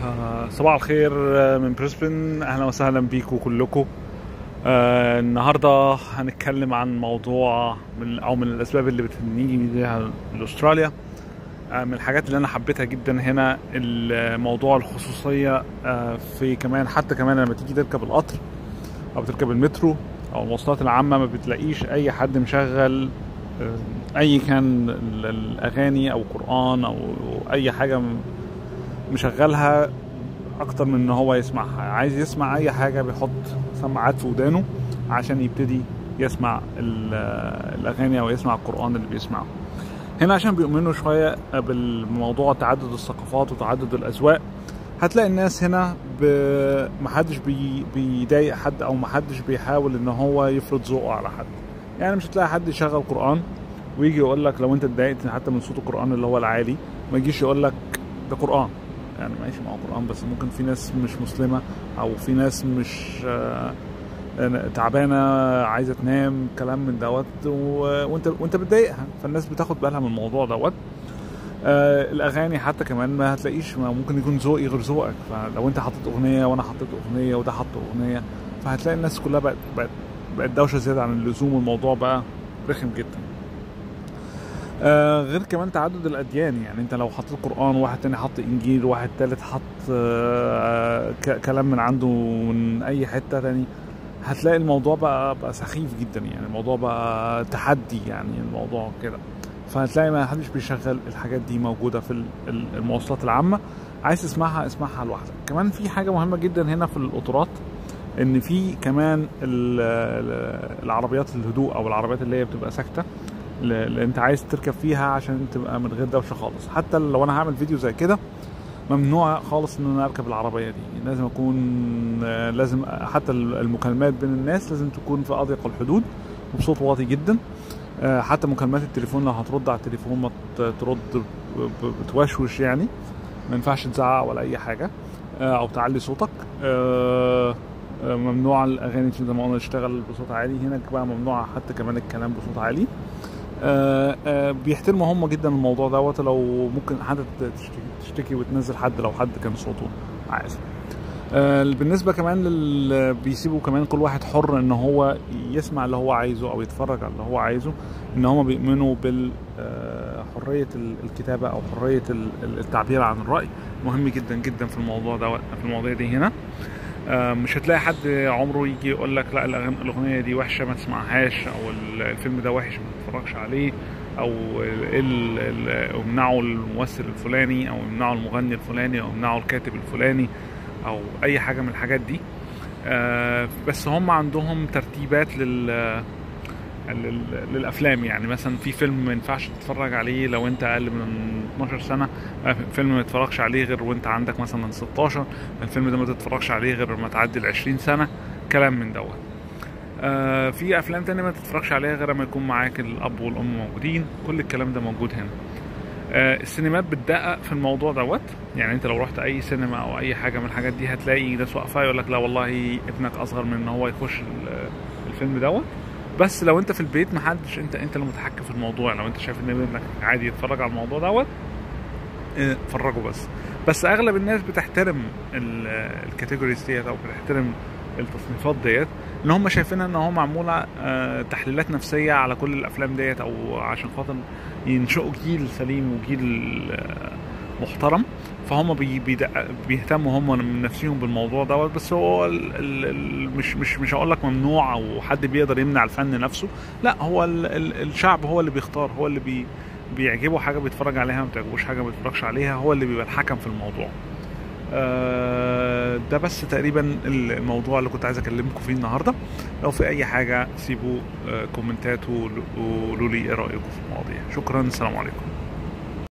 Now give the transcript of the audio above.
آه، صباح الخير آه، من بريسبن اهلا وسهلا بيكم كلكم آه، النهارده هنتكلم عن موضوع من او من الاسباب اللي بتنيجي بيها لاستراليا آه، من الحاجات اللي انا حبيتها جدا هنا الموضوع الخصوصيه آه، في كمان حتى كمان لما تيجي تركب القطر او تركب المترو او المواصلات العامه ما بتلاقيش اي حد مشغل آه، اي كان ال- الاغاني او قران او اي حاجه م- مشغلها اكتر من ان هو يسمعها عايز يسمع اي حاجه بيحط سماعات في ودانه عشان يبتدي يسمع ال- الاغاني او يسمع القران اللي بيسمعه هنا عشان بيؤمنوا شويه بالموضوع تعدد الثقافات وتعدد الاذواق هتلاقي الناس هنا ب... محدش بي... بيضايق حد او محدش بيحاول ان هو يفرض ذوقه على حد يعني مش هتلاقي حد يشغل قران ويجي يقول لك لو انت اتضايقت حتى من صوت القران اللي هو العالي ما يجيش يقول لك ده قران يعني ماشي مع قران بس ممكن في ناس مش مسلمه او في ناس مش آه، تعبانه عايزه تنام كلام من دوت و- وانت وانت بتضايقها فالناس بتاخد بالها من الموضوع دوت آه الاغاني حتى كمان ما هتلاقيش ما ممكن يكون ذوقي غير ذوقك فلو انت حطيت اغنيه وانا حطيت اغنيه وده حط اغنيه فهتلاقي الناس كلها بقت بقت بقت دوشه زياده عن اللزوم والموضوع بقى رخم جدا آه غير كمان تعدد الاديان يعني انت لو حطيت قران واحد تاني حط انجيل واحد تالت حط آه ك- كلام من عنده من اي حته تاني هتلاقي الموضوع بقى بقى سخيف جدا يعني الموضوع بقى تحدي يعني الموضوع كده فهتلاقي ما حدش بيشغل الحاجات دي موجوده في ال- ال- المواصلات العامه عايز تسمعها اسمعها لوحدك كمان في حاجه مهمه جدا هنا في القطارات ان في كمان ال- ال- العربيات الهدوء او العربيات اللي هي بتبقى ساكته اللي اللي انت عايز تركب فيها عشان تبقى من غير دوشه خالص حتى لو انا هعمل فيديو زي كده ممنوع خالص ان انا اركب العربيه دي لازم اكون آه، لازم حتى المكالمات بين الناس لازم تكون في اضيق الحدود وبصوت واطي جدا آه، حتى مكالمات التليفون لو هترد على التليفون ما ت- ترد ب- ب- بتوشوش يعني ما ينفعش تزعق ولا اي حاجه آه، او تعلي صوتك آه، آه، ممنوع الاغاني زي ما قلنا تشتغل بصوت عالي هناك بقى ممنوع حتى كمان الكلام بصوت عالي آه، آه، بيحترموا هم جدا الموضوع دوت لو ممكن حد تشتكي, تشتكي وتنزل حد لو حد كان صوته عالي آه، بالنسبه كمان لل بيسيبوا كمان كل واحد حر ان هو يسمع اللي هو عايزه او يتفرج على اللي هو عايزه ان هم بيؤمنوا بالحريه الكتابه او حريه ال- ال- التعبير عن الراي مهم جدا جدا في الموضوع ده في المواضيع دي هنا آه، مش هتلاقي حد عمره يجي يقول لك لا الأغن- الاغنيه دي وحشه ما تسمعهاش او ال- الفيلم ده وحش ما تتفرجش عليه او ال- ال- ال- امنعوا الممثل الفلاني او امنعوا المغني الفلاني او امنعوا الكاتب الفلاني او اي حاجه من الحاجات دي آه، بس هم عندهم ترتيبات لل لل- للافلام يعني مثلا في فيلم ما ينفعش تتفرج عليه لو انت اقل من 12 سنه آه، فيلم ما تتفرجش عليه غير وانت عندك مثلا 16 الفيلم ده ما تتفرجش عليه غير ما تعدي ال 20 سنه كلام من دوت آه في افلام تانية ما تتفرجش عليها غير ما يكون معاك الاب والام موجودين كل الكلام ده موجود هنا آه السينمات بتدقق في الموضوع دوت يعني انت لو رحت اي سينما او اي حاجه من الحاجات دي هتلاقي ناس واقفه يقول لك لا والله ابنك اصغر من ان هو يخش ال- الفيلم دوت بس لو انت في البيت محدش انت انت اللي متحكم في الموضوع لو انت شايف ان ابنك عادي يتفرج على الموضوع دوت اه، اتفرجوا بس بس اغلب الناس بتحترم ال- الكاتيجوريز ديت او بتحترم التصنيفات ديت ان هم شايفينها ان هو معموله اه، تحليلات نفسيه على كل الافلام ديت او عشان خاطر ينشئوا جيل سليم وجيل اه، محترم فهم بي بيدق- بيهتموا هم من نفسهم بالموضوع دوت بس هو ال ال ال مش مش مش هقول لك ممنوع او حد بيقدر يمنع الفن نفسه لا هو ال ال الشعب هو اللي بيختار هو اللي بي بيعجبه حاجه بيتفرج عليها ما بتعجبوش حاجه ما بيتفرجش عليها هو اللي بيبقى الحكم في الموضوع آه، ده بس تقريبا الموضوع اللي كنت عايز اكلمكم فيه النهارده لو في اي حاجه سيبوا آه، كومنتات وقولوا لي ايه رايكم في المواضيع شكرا السلام عليكم